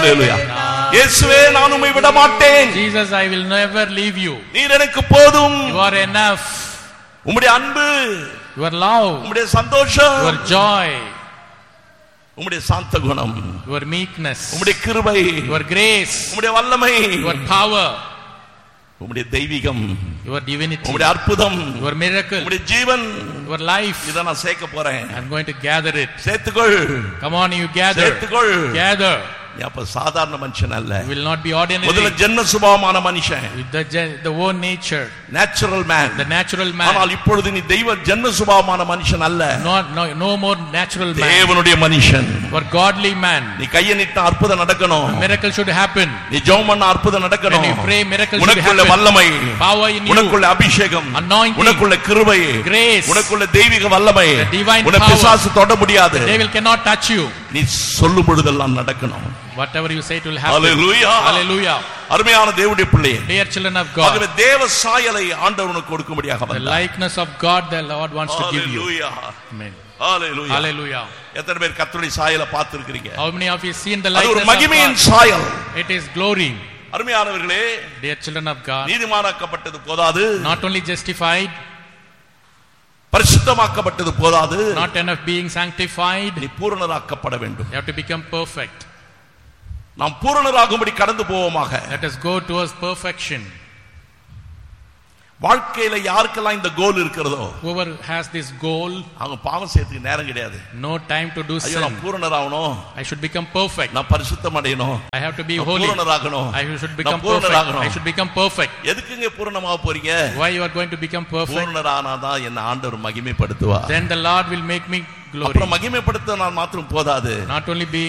அல்லேலூயா இயேசுவே நான் உம்மை விட மாட்டேன் Jesus, I will never leave you. நீர் எனக்கு போதும் You are enough. உம்முடைய அன்பு Your love, உம்முடைய சந்தோஷம் your joy, உம்முடைய சாந்த குணம் your meekness, உம்முடைய கிருபை your grace, உம்முடைய வல்லமை your power, உம்முடைய தெய்வீகம் your divinity, உம்முடைய அற்புதம் your miracle, உம்முடைய ஜீவன் your life. இதை நான் சேர்க்க போறேன் I'm going to gather it. சேர்த்துக்கொள் Come on, you gather. சேர்த்துக்கொள் Gather. நீ அப்ப சாதாரண மனுஷன் அல்ல You will not be முதல்ல ordinary. ஜென்ம சுபாவமான மனுஷன் With the, gen- the own nature, natural man the natural man. ஆனால் இப்பொழுது நீ தெய்வ ஜென்ம சுபாவமான மனுஷன் அல்ல Not, no, no more natural man. தேவனுடைய மனுஷன் Or godly man. நீ கையை நிட்ட அற்புதம் நடக்கணும் Miracle should happen. நீ ஜெபம் பண்ண அற்புதம் நடக்கணும் When you pray, miracles should உனக்குள்ள happen. வல்லமை Power in you. உனக்குள்ள அபிஷேகம் Anointing. உனக்குள்ள கிருபை Grace. உனக்குள்ள தெய்வீக வல்லமை The divine உன்னை power. பிசாசு தொட முடியாது Devil cannot touch you. நீ சொல்லும் பொழுதெல்லாம் நடக்கணும் Whatever you say, it will happen. Hallelujah. Hallelujah. அருமையான தேவனுடைய பிள்ளையே Dear children of ஆகவே God, தேவ சாயலை ஆண்டவர் உனக்கு கொடுக்கும்படியாக the வந்தார் likeness of God the Lord wants to give you. Hallelujah. Amen. Hallelujah. Hallelujah. எத்தனை பேர் கர்த்தருடைய சாயலை பார்த்திருக்கிறீங்க How many of you seen the அது ஒரு likeness of மகிமையின் God? சாயல் It is glory. அருமையானவர்களே Dear children of God, நீதிமானாக்கப்பட்டது போதாது not only justified, பரிசுத்தமாக்கப்பட்டது போதாது not enough being sanctified, நீ பூரணராக்கப்பட வேண்டும் you have to become perfect. நாம் பூரணராகும்படி கடந்து போவோமாக Let us go towards perfection. வாழ்க்கையில யாருக்கெல்லாம் இந்த கோல் இருக்கிறதோ Whoever has this goal, அவங்க பாவம் செய்யறதுக்கு நேரம் கிடையாது no time to do ஐயோ நான் sin. பூரணராகணும் I should become perfect. நான் பரிசுத்தம் அடையணும் I have to be நான் holy. பூரணராகணும் I should நான் become perfect. பூரணராகணும் I should become perfect. எதுக்குங்க பூரணமாக போறீங்க Why you are going to become perfect? பூரணரானாதான் என்ன ஆண்டவர் மகிமைப்படுத்துவா Then the Lord will make me glory. அப்புறம் மகிமைப்படுத்த நான் மாத்திரம் போதாது Not only being